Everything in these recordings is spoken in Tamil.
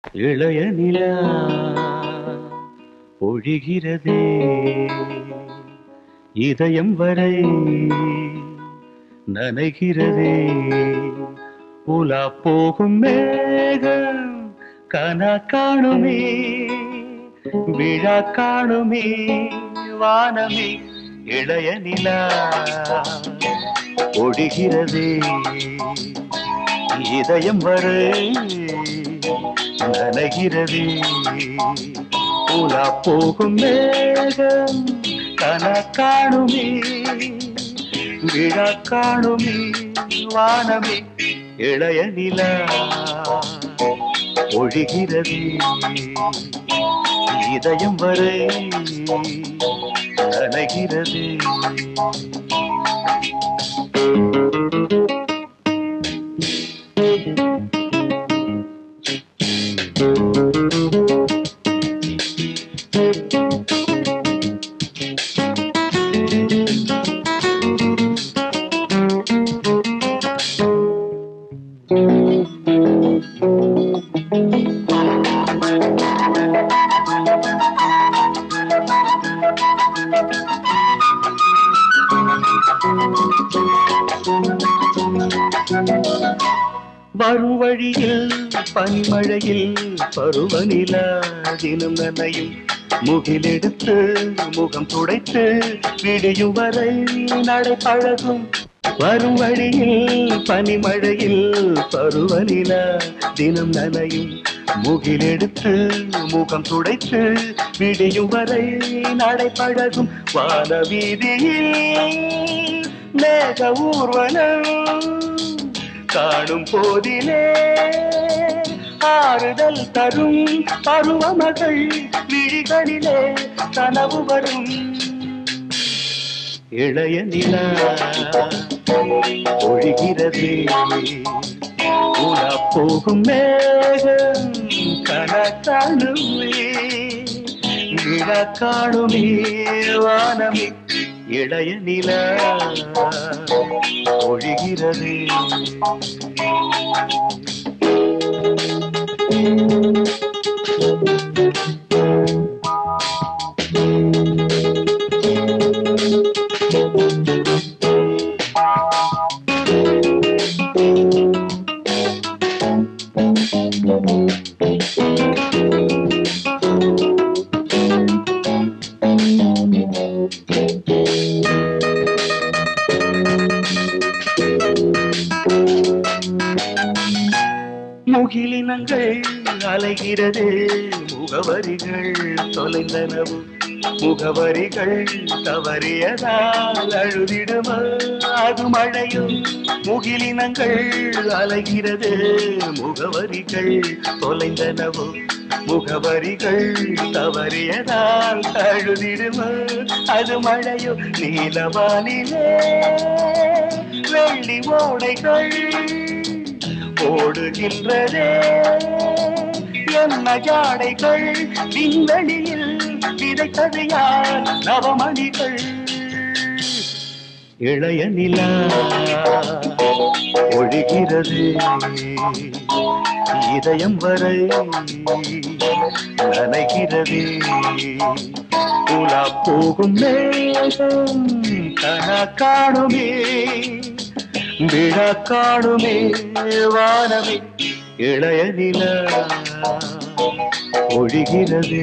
இளைய நிலா பொழிகிறதே இதயம் வரை நனைகிறதே உலா போகும் மேகம் கனா காணுமே விழா காணுமே வானமே இளைய நிலா ஒடுகிறதே இதயம் வரை நனைகிறதே உலா போகும் மேகம் கன காணுமே விழா காணுமே வானமே இளைய நிலா ஒழிகிறது இதயம் வரை நனைகிறது வரும் வழியில் பனிமழையில் பருவநிலா தினம் நனையும் முகிலெடுத்து முகம் துடைத்து விடியும் வரை நடை பழகும் வரும் வழியில் பனிமழையில் பருவநிலா தினம் நனையும் முகிலெடுத்து முகம் துடைத்து விடியும் வரை நடை பழகும் வான வீதியில் மேக ஊர்வலம் காணும் போதிலே ஆறுதல் தரும் பருவமகள் விழிகளிலே கனவு வரும் இளைய நிலா ஒழிகிறது உலா போகும் மேகம் கனக்காணுமே விழ காணுமே வானமே இளைய நிலா ஒழிகிறது முகிலினங்கள் அலைகிறது முகவரிகள் தொலைந்தனவு முகவரிகள் தவறியதால் அழுதிடுமா அது மழையும் முகிலினங்கள் அலைகிறது முகவரிகள் தொலைந்தனவு முகவரிகள் தவறியதால் அழுதிடுமா அது மழையோ நீலவானிலே வெள்ளி ஓடைகள் ஓடுகின்றதே என்ன ஜாடைகள் விண்வெளியில் விதைத்தது யார் நவமணிகள் இளைய நிலா ஒழிகிறது இதயம் வரை நனைகிறது உலா போகும் மேகம் கன காணுமே விழா காணுமே வானமே இளைய நிலா ஒழிகிறது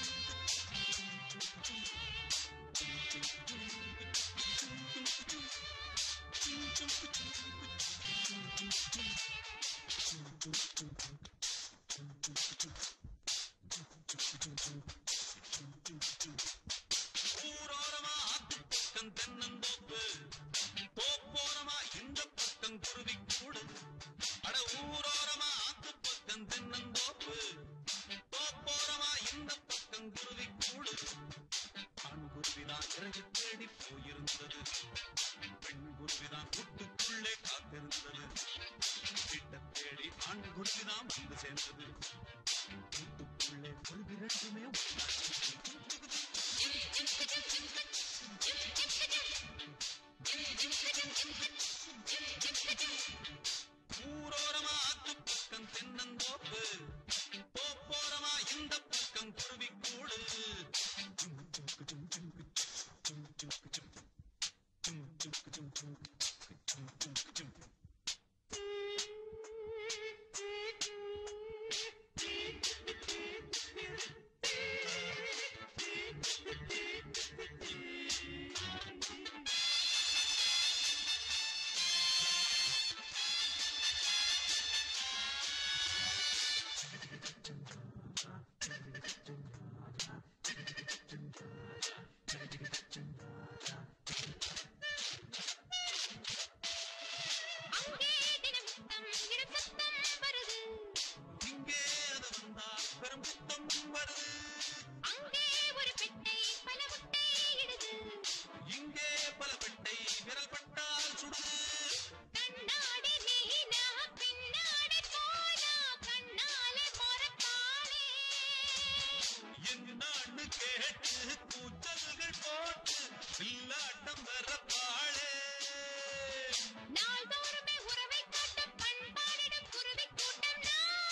ஊரோரமா ஆத்து பக்கம் தென்னந்தோப்பு தோப்போரமா இந்த பக்கம் குருவி கூடு அட ஊரோரமா ஆத்து பக்கம் தென்னந்தோப்பு தோப்போரமா இந்த பக்கம் குருவி கூடு ஆண் குருவிதான் இறகு தேடி போயிருந்தது பெண் குருவிதான் கூட்டுக்குள்ளே காத்திருந்தது வீட்டை தேடி ஆண் குருவிதான் வந்து சேர்ந்தது கூட்டுக்குள்ளே குருவி ரெண்டுமே ஊரோரமா ஆத்து பக்கம் தென்னந்தோப்பு தோப்போரமா இந்த பக்கம் குருவி கூடு அங்கே தினமுத்தம் இடம் சத்தம் வருது இங்கே அது வந்தா பெரும் புத்தம் வருது அங்கே ஒரு பெட்டை பல முட்டை இடுது இங்கே பல பெட்டை விரல் பட்டால் சுடுது கண்ணாடி நீனா பின்னாடி போனா கண்ணாலே மறப்பாளே என்னான்னு கேட்டு கூச்சல்கள் போட்டு வில்லாட்டம் வரப்பாளே நாள்தோறுமே உறவை காட்டும் பண்பாடிடும் குருவி கூட்டம்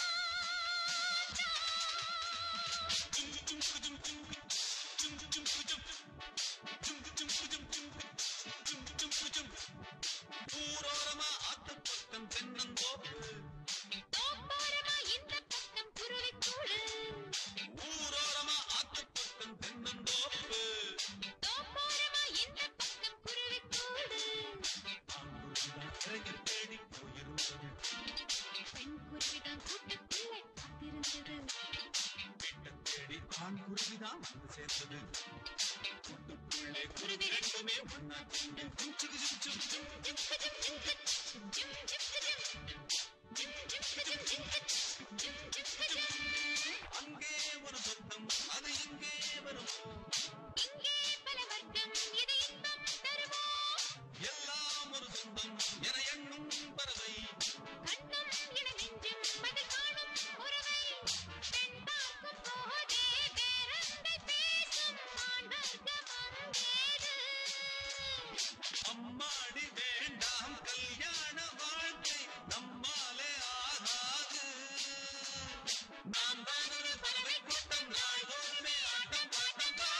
ஊரோரமா ஆத்து பக்கம் தென்னந்தோப்பு தோப்போரமா இந்த பக்கம் குருவி கூடு ஊரோரமா ஆத்து பக்கம் தென்னந்தோப்பு தோப்போரமா இந்த பக்கம் குருவி கூடு ஆண்குருவிதான் இறகை தேடி போயிருந்தது பெண் குருவிதான் கூட்டுக்குள்ளே காத்திருந்தது வீட்டை தேடி ஆண் குருவிதான் வந்து சேர்ந்தது கூட்டுக்குள்ளே குருவி ரெண்டுமே ஒன்னா சேர்ந்து ஜும் ஜும் ஜும் ஜும் ஜும் அங்கே ஒரு சொந்தம் அது இங்கே வருமோ இங்கே பல வர்க்கம் இது இன்பம் தருமோ எல்லாம் ஒரு சொந்தம் என எண்ணும் பறவை கண்ணும் இட நெஞ்சும் அது காணும் உறவை பெண் பார்க்கும் போதே பேரந்தை பேசும் ஆண் வர்க்கம் அங்கேது அம்மாடி வேண்டாம் கல்யாண வாழ்க்கை நம்மாலே ஆகாது நாம் தான் ஒரு பறவை கூட்டம் நாள்தோறுமே ஆட்டம் பாட்டம் பா.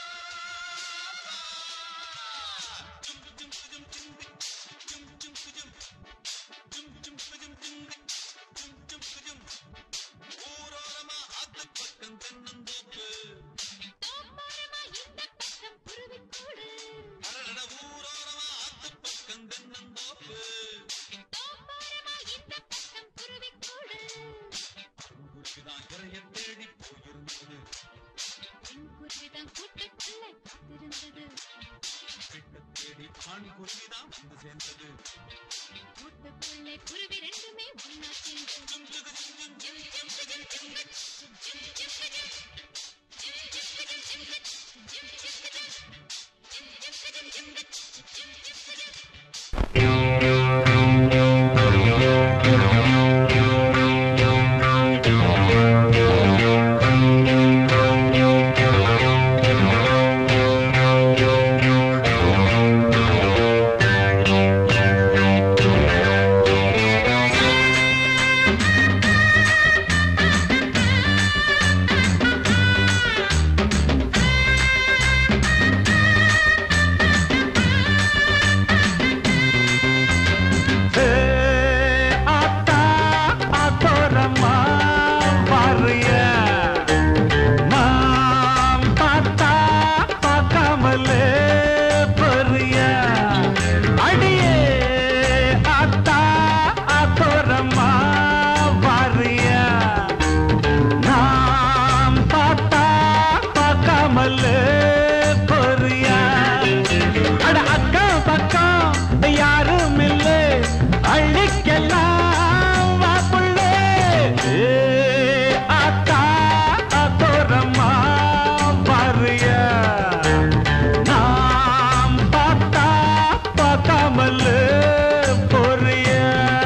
ஜும் ஜும் ஜும் ஜும் ஜும் ஜும் ஜும் ஜும் ஜும் ஜும் ஜும் ஜும் ஜும் ஊரோரமா ஆத்து பக்கம் தென்னந்தோப்பு தோப்போரமா இந்த பக்கம் குருவி கூடு அடடட ஊரோரமா ஆத்து பக்கம் தென்னந்தோப்பு தோப்போரமா இந்த பக்கம் குருவி கூடு குருவிதான் இறைய தேடி போயிருந்தது பெண் குருவிதான் கூட்டுக்குள்ளே காத்திருந்தது கிட்ட தேடி ஆண் குருவிதான் வந்து சேர்ந்தது கூட்டுக்குள்ளே குருவி ரெண்டுமே ஒன்னா சேர்ந்து ஜும் ஜுகு ஜும் ஜும் ஜும் ஜும் ஜும் ஜும் ஜும். ஆ பார்க்காமல் பொறியா அட அக்கம் பக்கம் யாரும் இல்லை அள்ளிக்கெல்லாம் வா புள்ளே ஏ, ஆத்தா தோரமா பாரியா நாம் பார்த்தா பார்க்காமல் பொறியா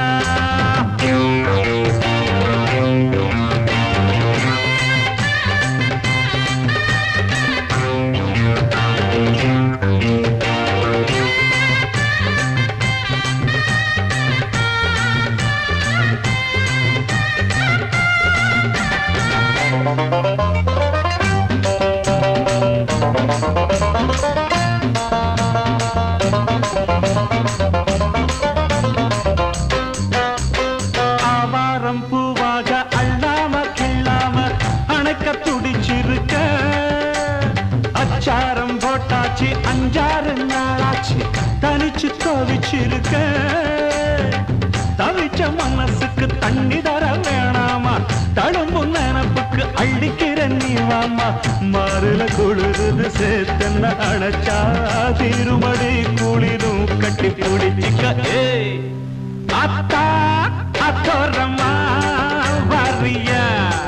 ஆவாரம் பூவாக அள்ளாம கிள்ளாம அணைக்க துடிச்சிருக்க அச்சாரம் போட்டாச்சு அஞ்சாறு நாளாச்சு தனிச்சு தவிச்சிருக்க தவிச்ச மனசுக்கு தண்ணி தர வேணாமா தழும்பும் நினப்புக்கு அள்ளிக்கிற நீ வாமா மாறுல குளிருது சேர்த்தன்ன அணைச்சா திருமடி குளிரும் கட்டி பிடிச்சிக்க ஏய் அத்தா அத்தோரமா வரியா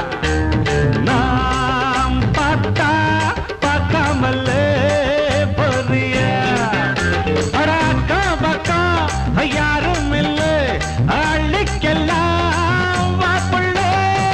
நாம் பார்த்தா பார்க்காமல் பொறியா அடாக்கா பக்கா யாரும் இல்லை அள்ளிக்கெல்லாம் வாப்புள்ளே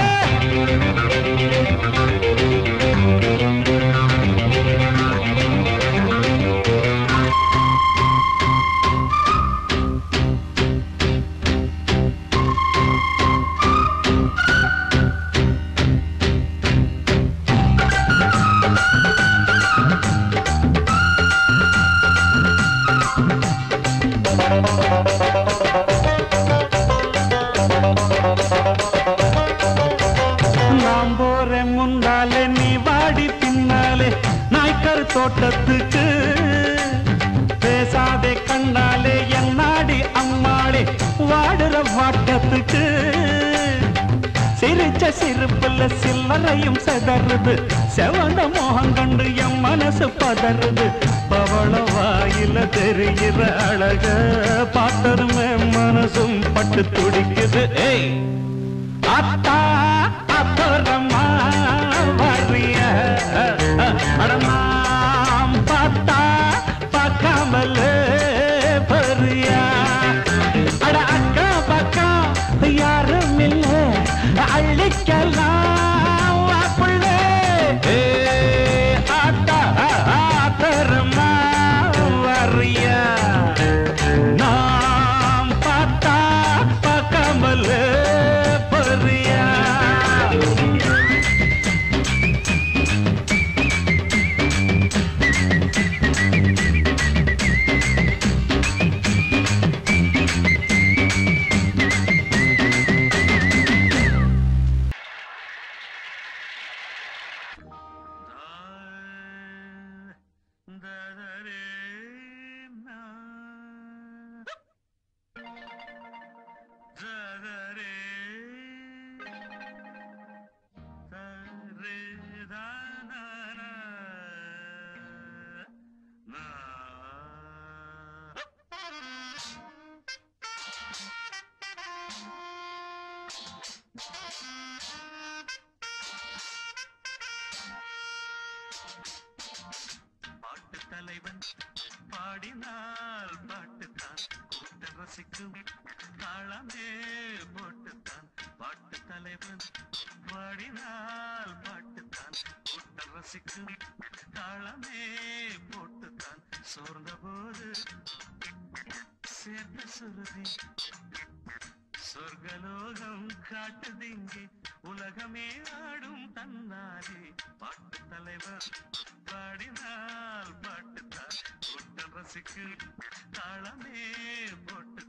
நாம் போறேன் முன்னாலே நீ வாடி பின்னாலே நாய்க்கர் தோட்டத்துக்கு பேசாதே கண்ணாலே என்னாடி அம்மாளே வாடுற வாட்டத்துக்கு சிரிச்ச சிரிப்புல சில்லறையும் செதறுது செவந்த மோகம் கண்டு என் மனசு பதறுது பவள வாயில தெரிகிற அழக பார்த்ததுமே மனசும் பட்டு துடிக்குது ஏய் அத்தா அத்தரமா வரிய அடமாம் பார்த்தா பார்க்காமல் பரியா அட அக்கா பக்கம் யாரும் இல்லை அள்ளிக்கலாம் வா புள்ளே. ஏ, ஆத்தா, ஆத்தரமா வரியா நாம் பார்த்தா பார்க்காமல் பரியா பாட்டு தலைவன் பாடினால் பாட்டுத்தான் கூட்டம் ரசிக்கும் தாளமே போட்டுத்தான் பாட்டு தலைவன் பாடினால் பாட்டுத்தான் கூட்டம் ரசிக்கும் தாளமே போட்டுத்தான் சோர்ந்த போது சேர்த்த சுருதி சொர்க்கலோகம் காட்டுதிங்கே உலகமே ஆடும் தன்னாலே பாட்டு தலைவர் பாடினால் பாட்டுத்தான் கூட்டம் ரசிக்கு தாளமே போட்டு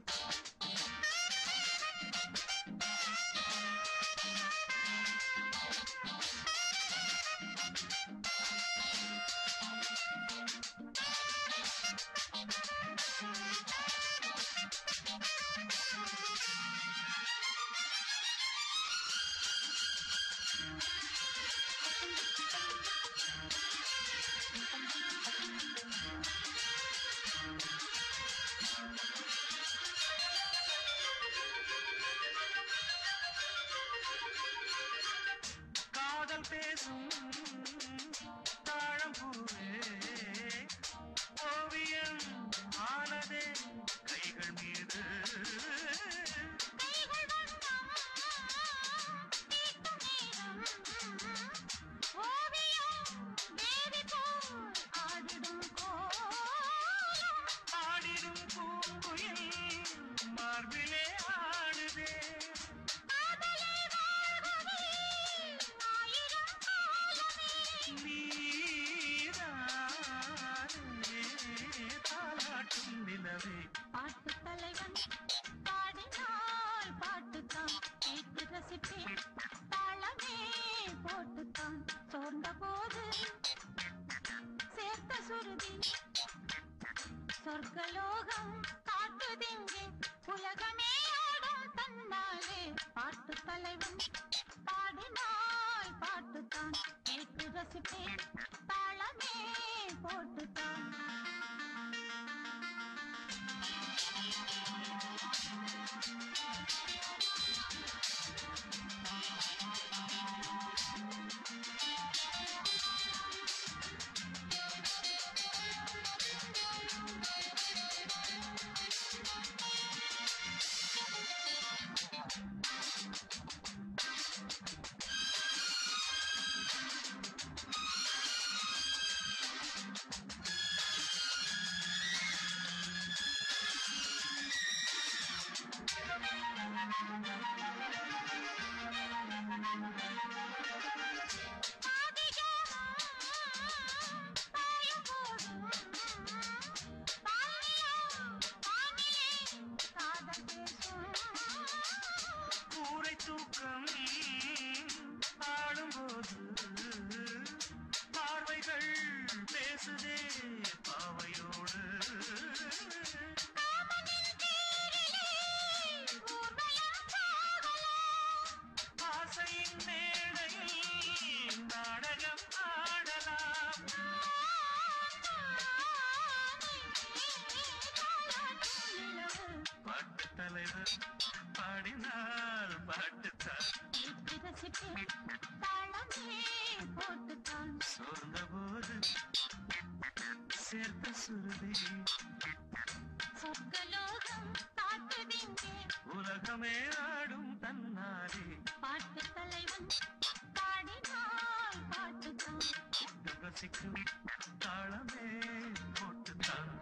சுருதி சொர்க்கலோகம் காட்டுதெங்கே உலகமே ஆடும் தன்னாலே பாட்டு தலைவன் பாடினால் பாட்டுத்தான் கேட்டு ரசிப்பேன் தாளமே போட்டுத்தான் கூரை தூக்கம் ஆடும்போது பார்வைகள் பேசுதே பாவையோடு ஆசையின் மேடையில் நாடகம் ஆடலாம் பாட்டு தலைவர் பாடினால் பாட்டுத்தான் சோர்ந்த போது சேர்த்த சுருதி சொர்க்கலோகம் காட்டுதிங்கே உலகமே ஆடும் தன்னாலே பாட்டு தலைவன் பாடினால் பாட்டுதான் கூட்டம் ரசிக்கும் தாளமே போட்டுத்தான்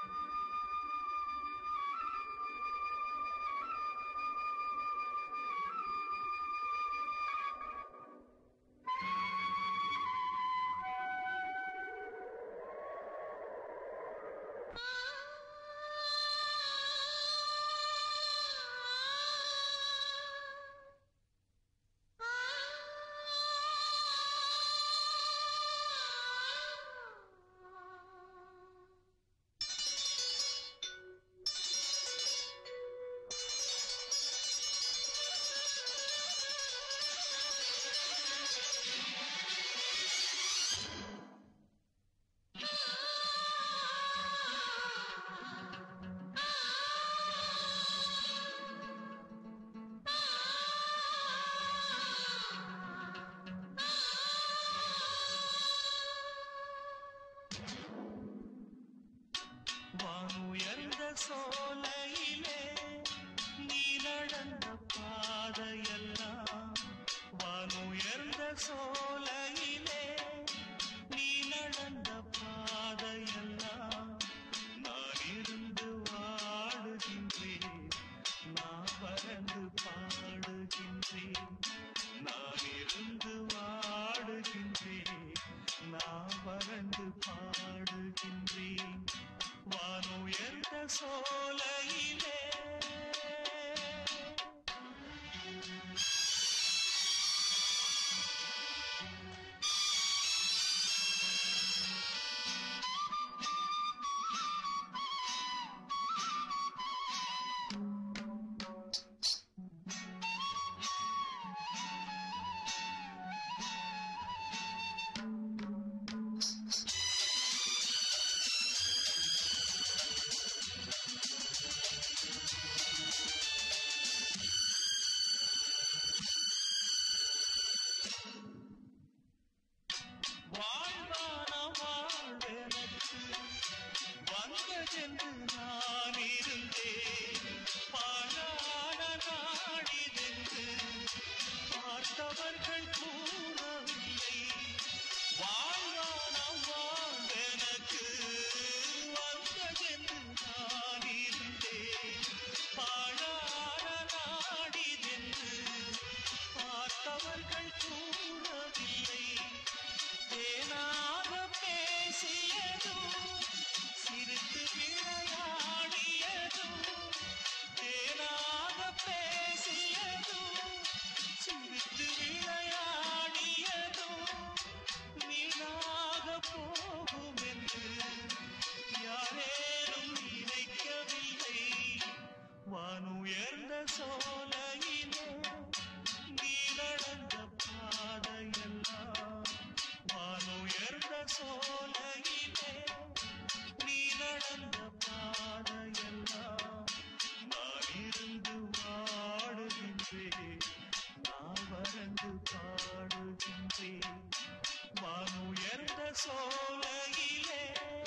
வானுயர்ந்த சோலையிலே நீ நடந்த பாதையெல்லாம் வானுயர்ந்த சோலையிலே நீ நடந்த பாதையெல்லாம் நான் இருந்து வாடுகின்றேன் நான் பறந்து பாடுகின்றேன் நான் இருந்து வாடுகின்றேன் நான் பறந்து பாடுகின்றேன் வானுயர்ந்த சோலையிலே போகும் என்று யாரேனும் நினைக்கவில்லை வானுயர்ந்த சோலையிலே நீ நடந்த பாதையெல்லாம் வானுயர்ந்த சோலையிலே நீ நடந்த பாதையெல்லாம் நான் இருந்து வாடுகின்றேன் நான் வறண்டு பாடுகின்றேன் வானுயர்ந்த சோலையிலே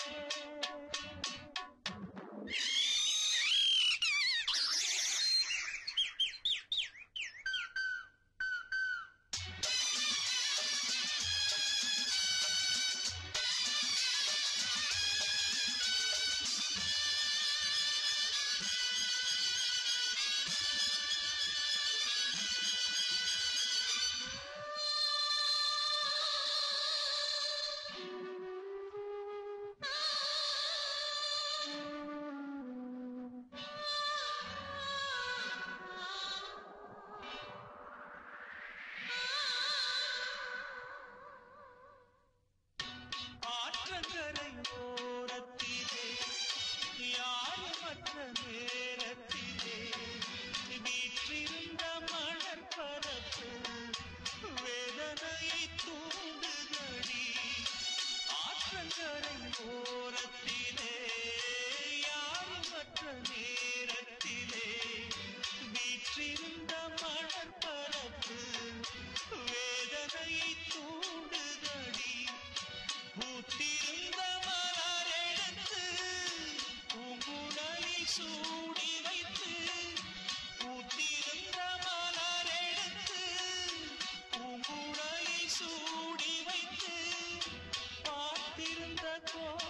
ஆற்றங்கரை ஓரத்திலே யாருமற்ற நேரத்திலே வீற்றிருந்த மணற்பரப்பு வேதனையை தூண்டுதடி ஆற்றங்கரை ஓரத்திலே யாருமற்ற நேரத்திலே வீற்றிருந்த மணற்பரப்பு வேதனையை தூண்டுதடி பூத்திருந்த மலரெடுத்து பூங்குழலி சூடி வைத்து பூத்திருந்த மலரெடுத்து பூங்குழலி சூடி வைத்து பார்த்திருந்த கோ